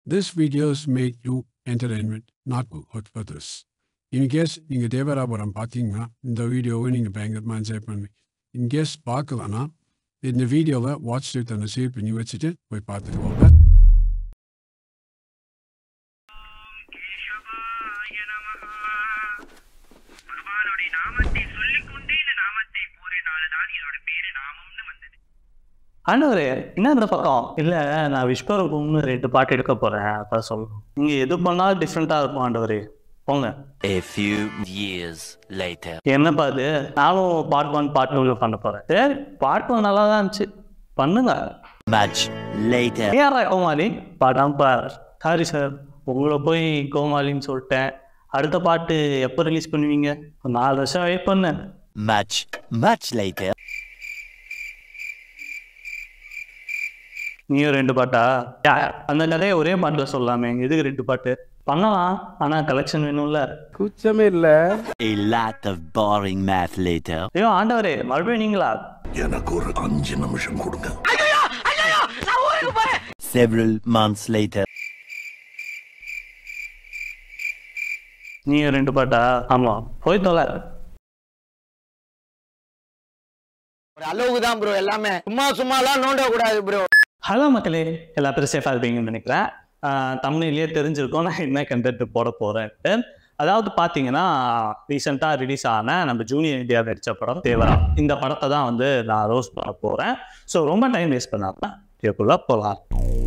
This video is made you entertainment, not hurt for this. In case நீங்கள் தேவராபுரம் பார்த்தீங்கன்னா இந்த வீடியோவை நீங்கள் பயங்கரமாக என்ஜாய் பண்ணுவீங்க இன்கேஸ் பார்க்கலன்னா இந்த வீடியோவை வாட்ச் தன்னை சேவ் பண்ணி வச்சுட்டு போய் பார்த்துக்கோங்க கேசவாய நமஹ. பகவானுடைய நாமத்தை சொல்லிக்கொண்டே இந்த நாமத்தை கூறினால்தான் இதோட பேரு நாமம்னு வந்தது ஆண்டவரே என்ன இந்த பக்கம் இல்லை நான் விஸ்வரூபம்னு ரெண்டு பாட்டு எடுக்க போகிறேன் அதான் சொல்லணும் நீங்கள் எது பண்ணாலும் டிஃப்ரெண்ட்டாக இருக்கும் ஆண்டவரே போங்க A few years later. என்னப்பா இது நானும் பார்ட் ஒன் பார்ட் டூ பண்ண போகிறேன் சரி பார்ட் ஒன் நல்லா தான் இருந்துச்சு பண்ணுங்க Much later. ஏன் கோமாளி படம் பார் சாரி சார் உங்களை போய் கோமாளின்னு சொல்லிட்டேன் அடுத்த பாட்டு எப்போ ரிலீஸ் பண்ணுவீங்க ஒரு நாலு வருஷம் வெயிட் பண்ணேன் Much, much later. நீயும் ரெண்டு பாட்டா யா, அந்த கதையை ஒரே பாட்டில் சொல்லலாமே எதுக்கு ரெண்டு பாட்டு பண்ணலாம் ஆனால் கலெக்ஷன் வேணும்ல கூச்சமே இல்ல A lot of boring math later. ஐயோ ஆண்டவரே மறுபடியும் நீங்களா எனக்கு ஒரு அஞ்சு நிமிஷம் கொடுங்க Several months later. நீங்க ரெண்டு பாட்டா ஆமா போய் தொலை ஒரு அளவுக்கு தான் ப்ரோ எல்லாமே சும்மா சும்மாலாம் நோண்ட கூடாது ப்ரோ ஹலோ மக்களே எல்லா பேரும் சேஃபாக இருப்பீங்கன்னு நினைக்கிறேன் தமிழ்லேயே தெரிஞ்சிருக்கோம் நான் என்ன கண்டென்ட் போட போகிறேன்ட்டு அதாவது பார்த்தீங்கன்னா ரீசெண்டாக ரிலீஸ் ஆன நம்ம ஜூனியர் இந்தியா நடித்த படம் தேவரா இந்த படத்தை தான் வந்து நான் ரோஸ் பண்ண போகிறேன் ஸோ ரொம்ப டைம் வேஸ்ட் பண்ணாமல் இதுக்குள்ளே போகலாம்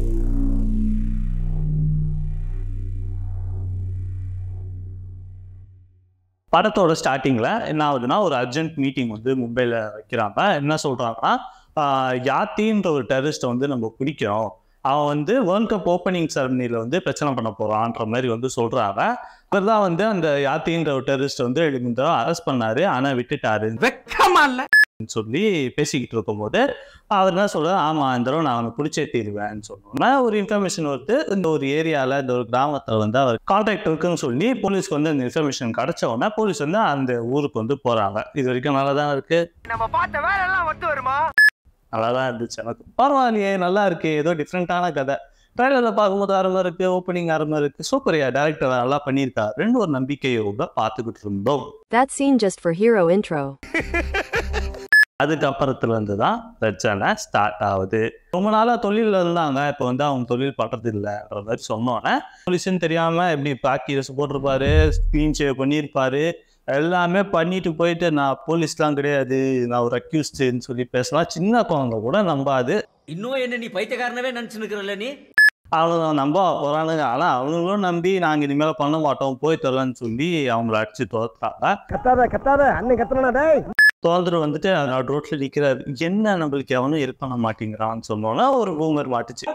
படத்தோட ஸ்டார்டிங்கில் என்ன ஆகுதுன்னா ஒரு அர்ஜென்ட் மீட்டிங் வந்து மும்பையில் வைக்கிறாங்க என்ன சொல்கிறாங்கன்னா யாத்தின்ற ஒரு டெரரிஸ்ட்டை வந்து நம்ம பிடிக்கிறோம் அவன் வந்து வேர்ல்ட் கப் ஓப்பனிங் செரமனியில் வந்து பிரச்சனை பண்ண போகிறான்ற மாதிரி வந்து சொல்கிறாங்க அவர் தான் வந்து அந்த யாத்தின்ற ஒரு டெரரிஸ்ட் வந்து இந்த அரெஸ்ட் பண்ணாரு ஆனால் விட்டுட்டாரு வெக்கமா இல்ல சொல்லி பேசிக்கிட்டு இருக்கும்போது அவர் என்ன சொல்றாரு ஆமா இந்த தடவை நான் அவனை பிடிச்சே தீருவேன்னு சொன்னோன்னா ஒரு இன்ஃபர்மேஷன் வருது இந்த ஒரு ஏரியாவில் இந்த ஒரு கிராமத்தில் வந்து அவர் கான்டாக்ட் இருக்குன்னு சொல்லி போலீஸ்க்கு வந்து அந்த இன்ஃபர்மேஷன் கிடைச்ச உடனே போலீஸ் வந்து அந்த ஊருக்கு வந்து போறாங்க இது வரைக்கும் நல்லா தான் இருக்கு நம்ம பார்த்த வேலை எல்லாம் ஒத்து வருமா நல்லா தான் இருந்துச்சு எனக்கு பரவாயில்லையே நல்லா இருக்கு ஏதோ டிஃப்ரெண்ட்டான கதை ட்ரைலரில் பார்க்கும்போது அருமை இருக்கு ஓப்பனிங் அருமை இருக்கு சூப்பரியா டேரக்டர் நல்லா பண்ணியிருக்காரு ரெண்டு ஒரு நம்பிக்கையோட பார்த்துக்கிட்டு இருந்தோம் That scene just for hero intro. அதுக்கப்புறத்துல இருந்து தான் பிரச்சனை ஸ்டார்ட் ஆகுது ரொம்ப நாளா தொழில் இருந்தாங்க இப்போ வந்து அவங்க தொழில் பண்றது இல்லைன்ற மாதிரி சொன்னோன்னே போலீஸ்னு தெரியாம எப்படி பாக்கி போட்டிருப்பாரு ஸ்க்ரீன் ஷேவ் பண்ணியிருப்பாரு எல்லாமே பண்ணிட்டு போயிட்டு நான் போலீஸ்லாம் கிடையாது நான் ஒரு அக்யூஸ்டுன்னு சொல்லி பேசலாம் சின்ன குழந்தை கூட நம்பாது இன்னும் என்ன நீ பைத்தியக்காரனவே நினைச்சுன்னு நீ அவனுங்க நம்ப போறானுங்க ஆனா அவனுங்களும் நம்பி நாங்க இனிமேல பண்ண மாட்டோம் போய் தொலைன்னு சொல்லி அவங்கள அடிச்சு தோத்துறாங்க கத்தாத கத்தாத அண்ணன் கத்துறா டேய் தோல்தர் வந்துட்டு அவர் ரோட்ல நிக்கிறாரு என்ன நம்மளுக்கு எவனும் ஹெல்ப் பண்ண மாட்டேங்கிறான்னு சொன்னோன்னா ஒரு பூமர் மாட்டுச்சு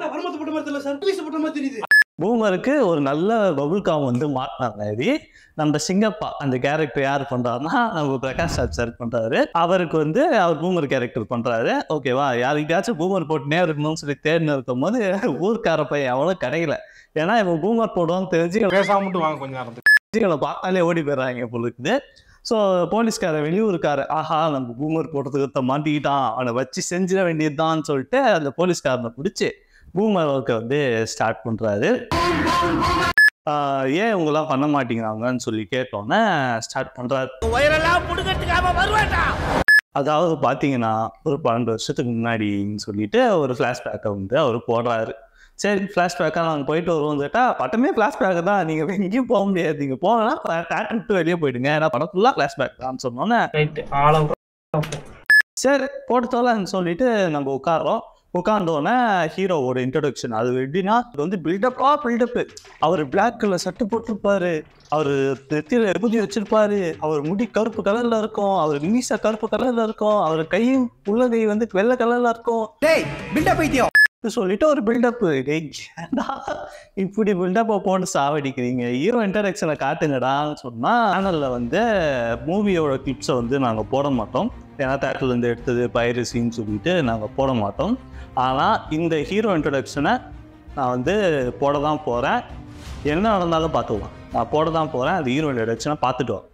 பூமருக்கு ஒரு நல்ல பபுள் காம் வந்து மாட்டினாங்க இது நம்ம சிங்கப்பா அந்த கேரக்டர் யார் பண்றாருன்னா நம்ம பிரகாஷ் ராஜ் சார் பண்றாரு அவருக்கு வந்து அவர் பூமர் கேரக்டர் பண்றாரு ஓகேவா யாருக்கிட்டாச்சும் பூமர் போட்டுனே இருக்கணும்னு சொல்லி தேடினு இருக்கும் போது ஊர்க்கார பையன் அவனும் கிடைக்கல ஏன்னா இவன் பூமர் போடுவான்னு தெரிஞ்சு பேசாம மட்டும் வாங்க கொஞ்ச நேரத்துக்கு இவனை பார்த்தாலே ஓடி போயிடுறாங்க பொழுது ஸோ போலீஸ்கார வெளியூருக்கார ஆஹா நம்ம பூமர் போட்டதுக்கு மாட்டிக்கிட்டான் அவனை வச்சு செஞ்சிட வேண்டியதுதான்னு சொல்லிட்டு அந்த போலீஸ்காரனை பிடிச்சி பூமர் ஒர்க்கை வந்து ஸ்டார்ட் பண்ணுறாரு ஏன் இவங்கெல்லாம் பண்ண மாட்டேங்கிறாங்கன்னு சொல்லி கேட்டோன்னே ஸ்டார்ட் பண்ணுறாரு உயரெல்லாம் புடுங்கிறதுக்காக வருவாட்டா அதாவது பார்த்தீங்கன்னா ஒரு பன்னெண்டு வருஷத்துக்கு முன்னாடின்னு சொல்லிட்டு ஒரு ஃப்ளாஷ்பேக்கை வந்து அவர் போடுறாரு சரி ஃப்ளாஷ்பேக்காக நாங்கள் போயிட்டு வருவோம் கேட்டால் பட்டமே ஃப்ளாஷ்பேக் தான் நீங்கள் எங்கேயும் போக முடியாது நீங்கள் போகலன்னா தேட்டர் விட்டு வெளியே போயிடுங்க ஏன்னா படம் ஃபுல்லாக ஃப்ளாஷ்பேக் தான் சொன்னோன்னே சரி போட்டு தோலான்னு சொல்லிட்டு நம்ம உட்காரோம் உட்காந்தோடனே ஹீரோவோட இன்ட்ரடக்ஷன் அது எப்படின்னா இது வந்து பில்டப்பா பில்டப்பு அவர் பிளாக் கலர் சட்டை போட்டிருப்பாரு அவர் நெத்தியில் எகுதி வச்சிருப்பாரு அவர் முடி கருப்பு கலர்ல இருக்கும் அவர் மீச கருப்பு கலர்ல இருக்கும் அவர் கையும் உள்ளகை வந்து வெள்ளை கலர்ல இருக்கும் டேய் பில்டா பைத்தியம் சொல்லிட்டு ஒரு பில்டப் இப்படி பில்டப்பை போட்டு சாவடிக்கிறீங்க ஹீரோ இன்டராக்ஷனை காட்டுங்கடான்னு சொன்னா சேனல்ல வந்து மூவியோட கிளிப்ஸை வந்து நாங்கள் போட மாட்டோம் ஏன்னா தேட்டர்ல இருந்து எடுத்தது பைரசின்னு சொல்லிட்டு நாங்கள் போட மாட்டோம் ஆனால் இந்த ஹீரோ இன்ட்ரடக்ஷனை நான் வந்து போட தான் போகிறேன் என்ன நடந்தாலும் பார்த்துக்கலாம் நான் போட தான் போகிறேன் அது ஹீரோ இன்ட்ரடக்ஷனை பார்த்துட்டு வா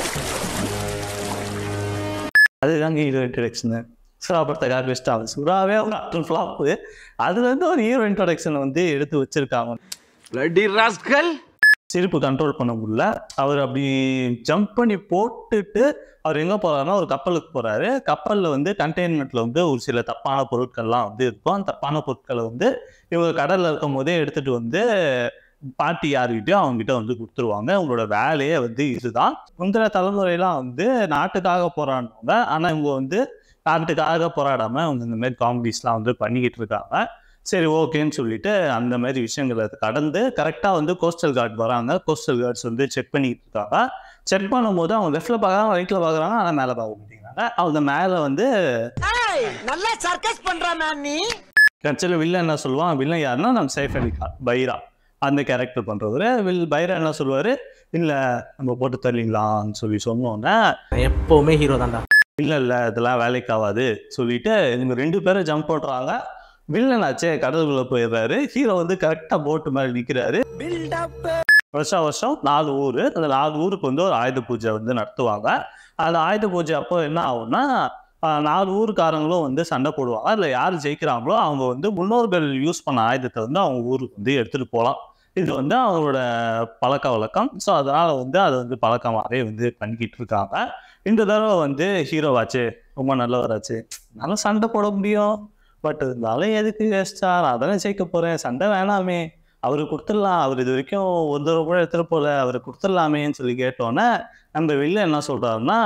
அதுதாங்க ஹீரோ இன்ட்ரடக்ஷனு சுறா படத்தை கார் வச்சுட்டாங்க சுறாவே ஒரு அட்டன் ஃப்ளாப்பு அதுலேருந்து ஒரு ஹீரோ இன்ட்ரடக்ஷனை வந்து எடுத்து வச்சிருக்காங்க சிரிப்பு கண்ட்ரோல் பண்ண முடியல அவர் அப்படி ஜம்ப் பண்ணி போட்டுட்டு அவர் எங்கே போறாருன்னா ஒரு கப்பலுக்கு போறாரு கப்பலில் வந்து கண்டெய்ன்மெண்ட்ல வந்து ஒரு சில தப்பான பொருட்கள்லாம் வந்து இருக்கும் அந்த தப்பான பொருட்களை வந்து இவங்க கடல்ல இருக்கும் போதே எடுத்துட்டு வந்து பாட்டி யாருக்கிட்டயும் அவங்க கிட்ட வந்து கொடுத்துருவாங்க அவங்களோட வேலையே வந்து இதுதான் முந்தின தலைமுறையெல்லாம் வந்து நாட்டுக்காக போராடினவங்க ஆனா இவங்க வந்து நாட்டுக்காக போராடாம அவங்க இந்த மாதிரி காமெடிஸ்லாம் வந்து பண்ணிக்கிட்டு இருக்காங்க சரி ஓகேன்னு சொல்லிட்டு அந்த மாதிரி விஷயங்களை கடந்து கரெக்டாக வந்து கோஸ்டல் கார்டு வராங்க கோஸ்டல் கார்ட்ஸ் வந்து செக் பண்ணிட்டு இருக்காங்க செக் பண்ணும்போது அவங்க லெஃப்ட்ல பார்க்குறாங்க ரைட்ல பார்க்குறாங்க ஆனால் மேலே பார்க்க மாட்டேங்கிறாங்க அவங்க மேலே வந்து நல்லா சர்க்கஸ் பண்றானா நீ கட்சியில் வில்லன் என்ன சொல்லுவான் வில்லன் யாருன்னா நம்ம சைஃப் அலி கான் பைரா அந்த கேரக்டர் பண்றவரு வில் பைரா என்ன சொல்லுவாரு இல்ல நம்ம போட்டு தள்ளிடலாம்னு சொல்லி சொன்னோன்னே எப்பவுமே ஹீரோ தான்டா இல்ல இல்ல இதெல்லாம் வேலைக்கு ஆகாது சொல்லிட்டு இவங்க ரெண்டு பேரும் ஜம்ப் பண்றாங்க வில்லன் ஆச்சே கடலுக்குள்ள போயிடுறாரு ஹீரோ வந்து கரெக்டா போட்டு மாதிரி நிக்கிறாரு வருஷம் வருஷம் நாலு ஊர் அந்த நாலு ஊருக்கு வந்து ஒரு ஆயுத பூஜை வந்து நடத்துவாங்க அந்த ஆயுத பூஜை அப்போ என்ன ஆகும்னா ஆஹ், நாலு ஊருக்காரங்களும் வந்து சண்டை போடுவாங்க அதில் யார் ஜெயிக்கிறாங்களோ அவங்க வந்து முன்னோர்கள் யூஸ் பண்ண ஆயுதத்தை வந்து அவங்க ஊருக்கு வந்து எடுத்துட்டு போகலாம் இது வந்து அவங்களோட பழக்க வழக்கம் ஸோ அதனால வந்து அதை வந்து பழக்கமாகவே வந்து பண்ணிக்கிட்டு இருக்காங்க இந்த தடவை வந்து ஹீரோவாச்சு ரொம்ப நல்லவராச்சு நல்லா சண்டை போட முடியும் பட் இருந்தாலும் எதுக்கு வேஸ்டா நான் தானே ஜெயிக்க போறேன் சண்டை வேணாமே அவரு கொடுத்துடலாம் அவர் இது வரைக்கும் ஒரு தடவை கூட எடுத்துட்டு போல அவரை கொடுத்துடலாமேன்னு சொல்லி கேட்டோன்னே நம்ம வெளில என்ன சொல்றாருன்னா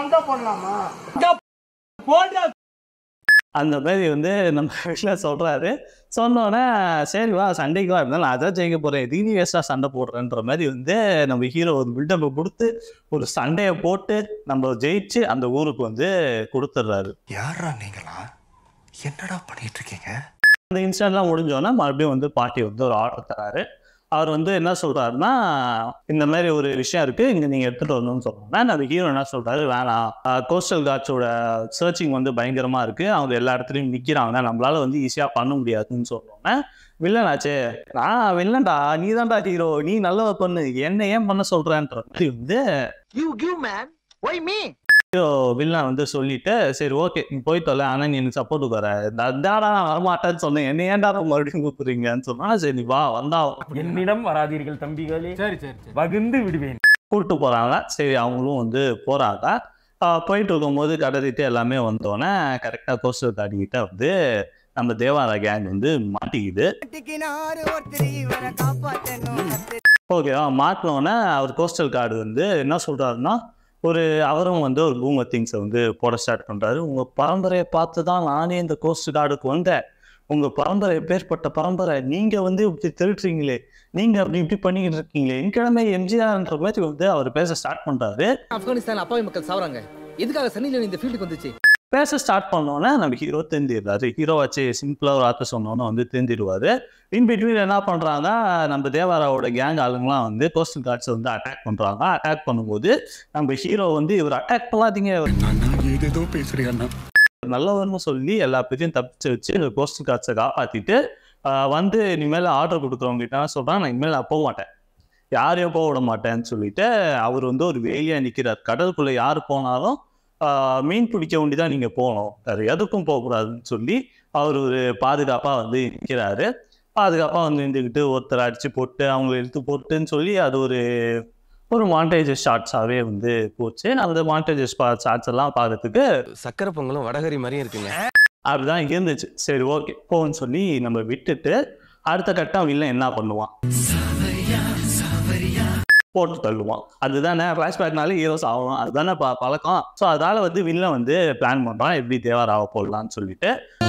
அந்த மாதிரி வந்து நம்ம வீட்டில் சொல்றாரு சொன்னோன்னே சரி வா சண்டைக்கு வா இருந்தாலும் நான் அதான் ஜெயிக்க போறேன் எதுக்கு நீ வேஸ்டா சண்டை போடுறேன்ற மாதிரி வந்து நம்ம ஹீரோ ஒரு பில்டப்பை கொடுத்து ஒரு சண்டையை போட்டு நம்ம ஜெயிச்சு அந்த ஊருக்கு வந்து கொடுத்துட்றாரு யாரா நீங்களா என்னடா பண்ணிட்டு இருக்கீங்க அந்த இன்சிடென்ட்லாம் முடிஞ்சோன்னா மறுபடியும் வந்து பாட்டி வந்து ஒரு ஆர்டர் தராரு அவர் வந்து என்ன சொல்றாருன்னா இந்த மாதிரி ஒரு விஷயம் இருக்கு இங்க நீங்க எடுத்துட்டு வரணும்னு சொல்றாங்க அந்த ஹீரோ என்ன சொல்றாரு வேணாம் கோஸ்டல் கார்ட்ஸோட சர்ச்சிங் வந்து பயங்கரமா இருக்கு அவங்க எல்லா இடத்துலயும் நிக்கிறாங்க நம்மளால வந்து ஈஸியா பண்ண முடியாதுன்னு சொல்றோன்னே வில்லன் ஆச்சே நான் வில்லன்டா நீ தான்டா ஹீரோ நீ நல்லவ பண்ணு என்ன ஏன் பண்ண சொல்றேன்ற மாதிரி வந்து you give man why me villain வந்து சொல்லிட்டு சரி ஓகே நீ போய் தொலை ஆனா நீ எனக்கு சப்போர்ட்டுக்கு வர அதாடா நான் வரமாட்டேன்னு சொன்னேன் என்ன ஏன்டா மறுபடியும் கூப்பிடுறீங்கன்னு சொன்னா சரி நீ வா வந்தா என்னிடம் வராதீர்கள் தம்பிகளே சரி சரி வகுந்து விடுவேன் கூப்பிட்டு போறாங்க சரி அவங்களும் வந்து போறாங்க ஆஹ் போயிட்டு இருக்கும்போது கடத்திட்டு எல்லாமே வந்தோடனே கரெக்டாக கோஸ்டல் காட்டிக்கிட்ட வந்து நம்ம தேவாரா கேங் வந்து மாட்டிக்குது ஓகேவா மாட்டினோடனே அவர் கோஸ்டல் கார்டு வந்து என்ன சொல்றாருன்னா ஒரு அவரும் வந்து ஒரு பூமர் திங்ஸை வந்து போட ஸ்டார்ட் பண்றாரு உங்க பரம்பரையை பார்த்து தான் நானே இந்த கோஸ்ட் கார்டுக்கு வந்தேன் உங்க பரம்பரை எப்பேற்பட்ட பரம்பரை நீங்க வந்து இப்படி திருட்டுறீங்களே நீங்க அப்படி இப்படி பண்ணிக்கிட்டு இருக்கீங்களே என் கிழமை எம்ஜிஆர்ன்ற மாதிரி வந்து அவர் பேச ஸ்டார்ட் பண்றாரு ஆப்கானிஸ்தான் அப்பாவி மக்கள் சாவறாங்க எதுக்காக சன்னி லியோன் இந்த ஃபீல்டுக்கு வந்துச்சு பேச ஸ்டார்ட் பண்ணோன்னே நம்ம ஹீரோ தெரிஞ்சிடுறாரு ஹீரோ வச்சு சிம்பிளாக ஒரு ஆத்த சொன்னோன்னே வந்து தெரிஞ்சிடுவாரு இன் பிட்வீன் என்ன பண்ணுறாங்க நம்ம தேவாராவோட கேங் ஆளுங்கலாம் வந்து கோஸ்டல் கார்ட்ஸை வந்து அட்டாக் பண்ணுறாங்க அட்டாக் பண்ணும்போது நம்ம ஹீரோ வந்து இவர் அட்டாக் பண்ணாதீங்க ஏதேதோ பேசுறியா நல்லவர்னு சொல்லி எல்லா பேரையும் தப்பிச்சு வச்சு இந்த கோஸ்டல் கார்ட்ஸை காப்பாற்றிட்டு வந்து இனிமேல் ஆர்டர் கொடுக்குறவங்க கிட்ட சொல்கிறான் நான் இனிமேல் நான் போக மாட்டேன் யாரையும் போக விட மாட்டேன்னு சொல்லிட்டு அவர் வந்து ஒரு வேலியாக நிற்கிறார் கடலுக்குள்ளே யார் போனாலும் ஆஹ் மீன் பிடிக்க வேண்டி தான் நீங்கள் போகணும் வேறு எதுக்கும் போகக்கூடாதுன்னு சொல்லி அவர் ஒரு பாதுகாப்பாக வந்து நிற்கிறாரு பாதுகாப்பாக வந்து நின்றுக்கிட்டு ஒருத்தர் அடித்து போட்டு அவங்கள இழுத்து போட்டுன்னு சொல்லி அது ஒரு ஒரு மாண்டேஜஸ் ஷார்ட்ஸாகவே வந்து போச்சு அந்த மாண்டேஜஸ் ஷார்ட்ஸ் எல்லாம் பார்க்கறதுக்கு சக்கரை பொங்கலும் வடகரி மாதிரியும் இருக்குங்க அப்படிதான் இருந்துச்சு சரி ஓகே போன்னு சொல்லி நம்ம விட்டுட்டு அடுத்த கட்டம் வில்லன் என்ன பண்ணுவான் போட்டு தள்ளுவான் அதுதானே ஃப்ளாஷ்பேக்னாலே ஹீரோஸ் ஆகணும் அதுதானே ப பழக்கம் ஸோ அதால வந்து வில்லன் வந்து பிளான் பண்றான் எப்படி தேவராக போடலான்னு சொல்லிட்டு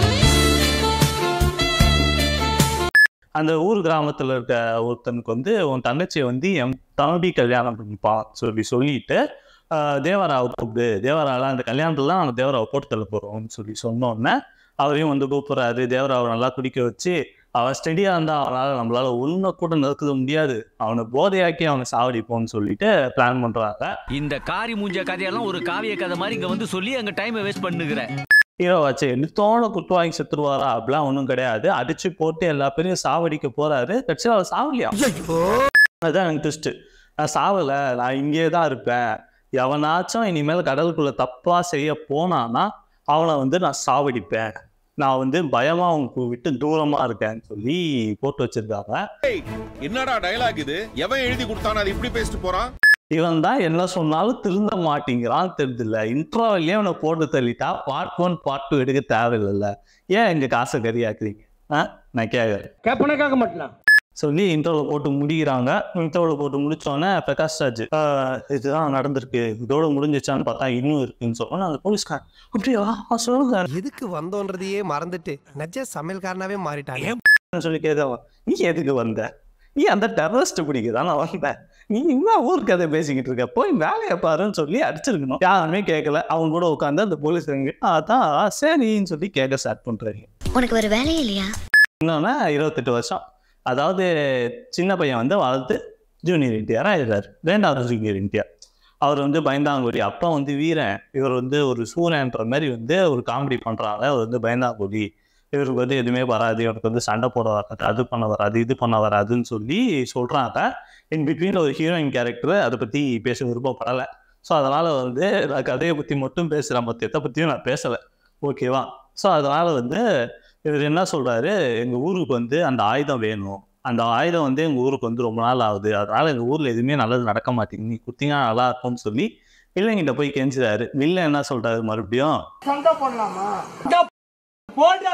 அந்த ஊர் கிராமத்துல இருக்க ஒருத்தனுக்கு வந்து உன் தங்கச்சியை வந்து என் தம்பி கல்யாணம் பண்ணிப்பான் சொல்லி சொல்லிட்டு ஆஹ் தேவராவை கூப்பிடு தேவராலாம் அந்த கல்யாணத்துல நாங்கள் தேவராவை போட்டு தள்ள போறோம்னு சொல்லி சொன்னோன்னே அவரையும் வந்து கூப்பிடுறாரு தேவராவை நல்லா குடிக்க வச்சு அவன் ஸ்டெடியா இருந்தா அவனால நம்மளால ஒண்ணு கூட நிறுத்த முடியாது அவனை போதையாக்கி அவனை சாவடிப்போம்னு சொல்லிட்டு பிளான் பண்றாங்க இந்த காரி மூஞ்ச கதையெல்லாம் ஒரு காவிய கதை மாதிரி இங்க வந்து சொல்லி அங்க டைமை வேஸ்ட் பண்ணுகிற ஹீரோ வச்சு எடுத்தோட குத்து வாங்கி செத்துருவாரா அப்படிலாம் ஒன்றும் கிடையாது அடிச்சு போட்டு எல்லா பேரையும் சாவடிக்க போறாரு கட்சியில் அவர் சாவலியா அதுதான் எனக்கு ட்விஸ்ட் நான் சாவல நான் இங்கே தான் இருப்பேன் எவனாச்சும் இனிமேல் கடலுக்குள்ள தப்பா செய்ய போனானா அவனை வந்து நான் சாவடிப்பேன் நான் வந்து பயமா அவங்க விட்டு தூரமா இருக்கேன்னு சொல்லி போட்டு வச்சிருக்காங்க என்னடா டயலாக் இது எவன் எழுதி கொடுத்தானோ அது இப்படி பேசிட்டு போறான் இவன் தான் என்ன சொன்னாலும் திருந்த மாட்டேங்கிறான் தெரிஞ்சில்ல இன்ட்ரோவிலே அவனை போட்டு தள்ளிட்டா பார்ட் ஒன் பார்ட் டூ எடுக்க தேவையில்லைல்ல ஏன் எங்க காசை கறியாக்குறீங்க ஆ நான் கேட்குறேன் கேப்பனே கேட்க மாட்டேன் சொல்லி இன்டர்வில் போட்டு முடிக்கிறாங்க இன்டர்வில் போட்டு முடிச்சோடனே பிரகாஷ் ராஜ் "ஆஹ், இதுதான் நடந்திருக்கு இதோட முடிஞ்சிச்சான்னு பார்த்தா இன்னும் இருக்குன்னு சொன்னோம் அந்த போலீஸ்கார் அப்படியா ஆ, சொல்லுங்க எதுக்கு வந்தோன்றதையே மறந்துட்டு நஜ சமையல்காரனாவே மாறிட்டாங்க சொல்லி கேட்கவன் நீ எதுக்கு வந்த நீ அந்த டெரரிஸ்ட் பிடிக்க நான் வந்தேன் நீ இன்னும் ஊர் கதை பேசிக்கிட்டு இருக்க போய் வேலையை பாருன்னு சொல்லி அடிச்சிருக்கணும் யாருமே கேட்கல அவங்க கூட உட்காந்து அந்த போலீஸ் அதான் சரின்னு சொல்லி கேட்க ஸ்டார்ட் பண்றாங்க உனக்கு ஒரு வேலையே இல்லையா இன்னொன்னா இருபத்தெட்டு வருஷம் அதாவது சின்ன பையன் வந்து வளர்த்து ஜூனியர் என்டிஆர் ஆயிடுறாரு ரெண்டாவது ஜூனியர் என்டிஆர் அவர் வந்து பயந்தாங்குடி அப்பா வந்து வீரன் இவர் வந்து ஒரு சூரன்ற மாதிரி வந்து ஒரு காமெடி பண்றாங்க அவர் வந்து பயந்தாங்குடி இவருக்கு வந்து எதுவுமே வராது இவருக்கு வந்து சண்டை போட வராது அது பண்ண வராது இது பண்ண வராதுன்னு சொல்லி சொல்றாங்க இன் பிட்வீன் ஒரு ஹீரோயின் கேரக்டர் அதை பத்தி பேச விருப்பப்படலை ஸோ அதனால வந்து நான் கதையை பத்தி மட்டும் பேசுகிறேன் மொத்தத்தை பத்தியும் நான் பேசலை ஓகேவா ஸோ அதனால வந்து இவர் என்ன சொல்றாரு எங்க ஊருக்கு வந்து அந்த ஆயுதம் வேணும் அந்த ஆயுதம் வந்து எங்க ஊருக்கு வந்து ரொம்ப நாள் ஆகுது அதனால எங்க ஊர்ல எதுவுமே நல்லது நடக்க மாட்டேங்குது நீ குத்திங்கன்னா நல்லா இருக்கும்னு சொல்லி வில்லங்கிட்ட போய் கெஞ்சுறாரு வில்லன் என்ன சொல்றாரு மறுபடியும் சண்டை போடலாமா போடா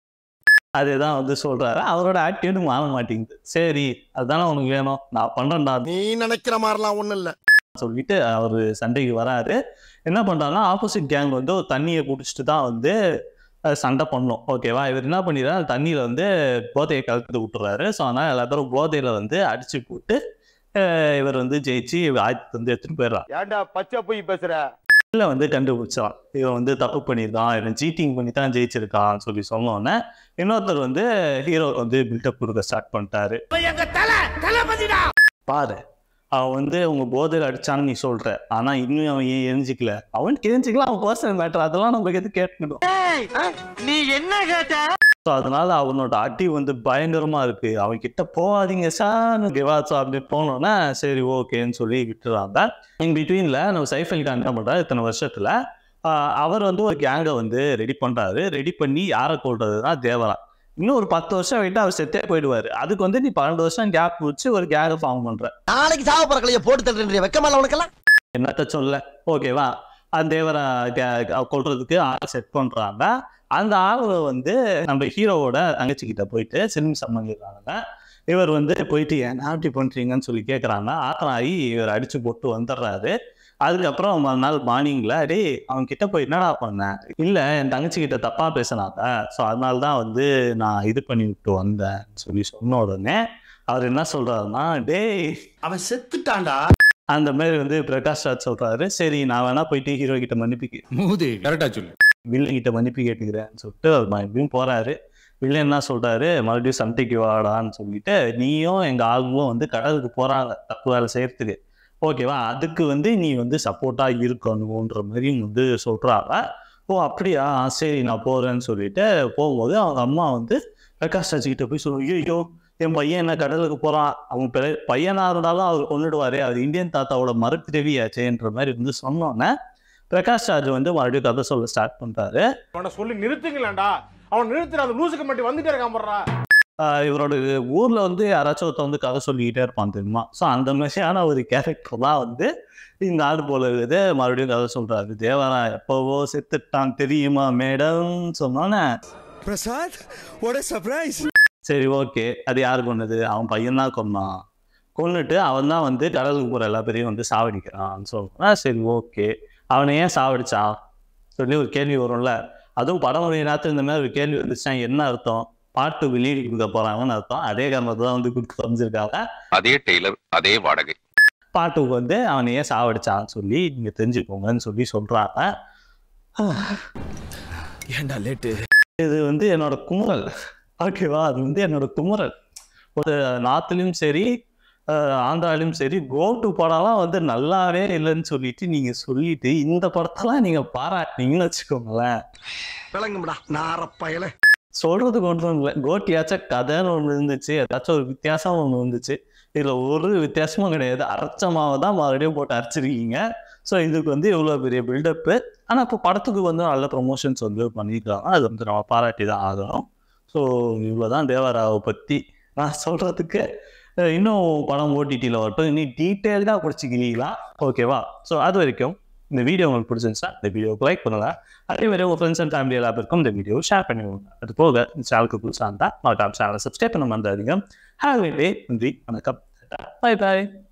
அதுதான் வந்து சொல்றாரு அவரோட ஆட்டிடியூடு மாற மாட்டேங்குது சரி அதுதானே உனக்கு வேணும் நான் பண்றேன்டா நீ நினைக்கிற மாதிரிலாம் ஒண்ணும் இல்ல சொல்லிட்டு அவர் சண்டைக்கு வராரு என்ன பண்றாருன்னா ஆப்போசிட் கேங் வந்து ஒரு தண்ணியை குடிச்சிட்டு தான் வந்து அஹ், சண்டை பண்ணோம் ஓகேவா இவர் என்ன பண்ணிடுறாரு அந்த தண்ணியில வந்து போதையை கலந்து விட்டுறாரு ஸோ அதனால எல்லாத்தரும் போதையில வந்து அடிச்சு போட்டு அஹ், இவர் வந்து ஜெயிச்சு ஆயத்து வந்து எடுத்துட்டு போயிடுறான் ஏன்டா பச்சை போய் பேசுற இல்லை வந்து கண்டுபிடிச்சான் இவன் வந்து தப்பு பண்ணியிருக்கான் இவன் சீட்டிங் பண்ணி தான் ஜெயிச்சிருக்கான் சொல்லி சொன்னோன்னே இன்னொருத்தர் வந்து ஹீரோ வந்து பில்டப் கொடுக்க ஸ்டார்ட் பண்ணிட்டாரு பாரு அவன் வந்து உங்க போதையில் அடிச்சான்னு நீ சொல்ற ஆனா இன்னும் அவன் ஏன் எரிஞ்சிக்கல அவன் தெரிஞ்சுக்கலாம் அவன் பர்சனல் மேட்டர் அதெல்லாம் நம்ம எது கேட்கணும் நீ என்ன கேட்ட ஸோ அதனால அவனோட அடி வந்து பயங்கரமா இருக்கு அவன் கிட்ட போகாதீங்க சார் ஓகேவா அப்படி போனோன்னா சரி ஓகேன்னு சொல்லி விட்டுறாங்க இன் பிட்வீன்ல நம்ம சைஃப் அலி கான் என்ன பண்றாரு இத்தனை வருஷத்துல ஆஹ், அவர் வந்து ஒரு கேங்கை வந்து ரெடி பண்றாரு ரெடி பண்ணி யாரை கொள்றதுன்னா தேவரா இன்னும் ஒரு பத்து வருஷம் விட்டு அவர் செத்தே போயிடுவாரு அதுக்கு வந்து நீ பன்னெண்டு வருஷம் கேப் வச்சு ஒரு கேங்கை ஃபார்ம் பண்ற நாளைக்கு சாவ பறக்கலைய போட்டு தள்ளுற வெக்கமால உனக்கெல்லாம் என்னத்த சொல்ல ஓகேவா அந்த தேவரை கே- கொல்றதுக்கு ஆள் செட் பண்றாங்க அந்த ஆள் வந்து நம்ம ஹீரோவோட தங்கச்சி கிட்ட போயிட்டு சினிமா சம்மந்திடுறாங்க இவர் வந்து போயிட்டு ஏன் அப்படி பண்றீங்கன்னு சொல்லி கேட்குறாங்க ஆத்தனாகி இவர் அடிச்சு போட்டு வந்துடுறாரு அதுக்கப்புறம் மறுநாள் மார்னிங்ல டேய் அவன் கிட்ட போய் என்னடா பண்ணேன் இல்ல என் தங்கச்சி கிட்ட தப்பா பேசினாங்க ஸோ அதனால தான் வந்து நான் இது பண்ணி விட்டு வந்தேன் சொல்லி சொன்ன உடனே அவர் என்ன சொல்றாருன்னா டேய் அவன் செத்துட்டான்டா அந்த மாதிரி வந்து பிரகாஷ் ராஜ் சொல்றாரு சரி நான் வேணா போயிட்டு ஹீரோ கிட்ட மன்னிப்பு கே- மூதே கரெக்டா சொல்லு வில்லன் கிட்ட மன்னிப்பு கேட்டுக்கிறேன்னு சொல்லிட்டு அவர் மறுபடியும் போறாரு வில்லன் என்ன சொல்றாரு மறுபடியும் சண்டைக்கு வாடான்னு சொல்லிட்டு நீயும் எங்க ஆளுங்களும் வந்து கடலுக்கு போறாங்க தப்பு வேலை செய்யறதுக்கு ஓகேவா அதுக்கு வந்து நீ வந்து சப்போர்ட்டா இருக்கணுன்ற மாதிரியும் வந்து சொல்றாங்க ஓ அப்படியா ஆ, சரி நான் போறேன்னு சொல்லிட்டு போகும்போது அவங்க அம்மா வந்து பிரகாஷ் ராஜ் கிட்ட போய் சொல்லுவோம் ஐயோ என் பையன் என்ன கடலுக்கு போறான் அவன் பெரிய பையனா இருந்தாலும் அவர் கொண்டுடுவாரு அவர் இந்தியன் தாத்தாவோட மறுபிறவியாச்சேன்ற மாதிரி வந்து சொன்னோன்னே பிரகாஷ் ராஜ் வந்து மறுபடியும் கதை சொல்ல ஸ்டார்ட் பண்றாரு அவனை சொல்லி நிறுத்துங்களேன்டா அவன் நிறுத்துற அந்த லூசுக்கு மட்டும் வந்துட்டே இருக்கான் போடுறா ஆஹ் இவரோட ஊர்ல வந்து யாராச்சும் ஒருத்தன் வந்து கதை சொல்லிக்கிட்டே இருப்பான் தெரியுமா ஸோ அந்த மாதிரியான ஒரு கேரக்டர் தான் வந்து இந்த ஆடு போல இருக்குது மறுபடியும் கதை சொல்றாரு தேவரா எப்பவோ செத்துட்டான் தெரியுமா மேடம் சொன்னோன்னே பிரசாத் what a surprise சரி ஓகே அது யாரு கொன்னது அவன் பையன் தான் கொன்னான் கொன்னுட்டு அவன் தான் வந்து கடலுக்கு போற எல்லா பேரையும் வந்து சாவடிக்கிறான் சொல்றா சரி ஓகே அவனை ஏன் சாவடிச்சான் சொல்லி ஒரு கேள்வி வரும்ல அதுவும் படமுறை நேரத்தில் இந்த மாதிரி ஒரு கேள்வி வந்துச்சுன்னா என்ன அர்த்தம் பாட்டு வெளியீடு கொடுக்க போறாங்கன்னு அர்த்தம் அதே காரணத்தை தான் வந்து கொடுத்து தெரிஞ்சிருக்காங்க அதே டெய்லர் அதே வாடகை பாட்டுக்கு வந்து அவனை ஏன் சாவடிச்சான்னு சொல்லி நீங்க தெரிஞ்சுக்கோங்கன்னு சொல்லி சொல்றாங்க ஏன்டா லேட்டு இது வந்து என்னோட குமுறல் ஓகேவா அது வந்து என்னோட குமுறல் ஒரு நார்த்லயும் சரி அஹ், ஆந்திராலையும் சரி கோட்டு படம்லாம் வந்து நல்லாவே இல்லைன்னு சொல்லிட்டு நீங்க சொல்லிட்டு இந்த படத்தெல்லாம் நீங்க பாராட்டினீங்கன்னு வச்சுக்கோங்களேன் விளங்கும்டா நாரப்பயல சொல்றதுக்கு ஒன்றும் இல்லை கோட்டியாச்சும் கதைன்னு ஒன்று இருந்துச்சு ஏதாச்சும் ஒரு வித்தியாசம் ஒன்று இருந்துச்சு இதுல ஒரு வித்தியாசமும் கிடையாது அரைச்ச மாவை தான் மறுபடியும் போட்டு அரைச்சிருக்கீங்க ஸோ இதுக்கு வந்து இவ்வளோ பெரிய பில்டப்பு ஆனால் இப்போ படத்துக்கு வந்து நல்ல ப்ரொமோஷன்ஸ் வந்து பண்ணியிருக்காங்க அது வந்து நம்ம பாராட்டி தான் ஆகணும் ஸோ இவ்வளோ தான் தேவராவை பற்றி நான் சொல்கிறதுக்கு இன்னும் படம் ஓடிடியில் வரட்டும் இன்னும் டீட்டெயில்டாக பிடிச்சிக்கிறீங்களா ஓகேவா ஸோ அது வரைக்கும் இந்த வீடியோ உங்களுக்கு பிடிச்சிருந்துச்சா இந்த வீடியோக்கு லைக் பண்ணுங்க அதே மாதிரி உங்கள் ஃப்ரெண்ட்ஸ் அண்ட் ஃபேமிலி எல்லா பேருக்கும் இந்த வீடியோ ஷேர் பண்ணிவிடுங்க அது போக இந்த சேனலுக்கு புதுசாக இருந்தால் மறக்காம சேனலை சப்ஸ்கிரைப் பண்ண மறந்துடாதீங்க ஹேவ் டே நன்றி வணக்கம் பை பாய்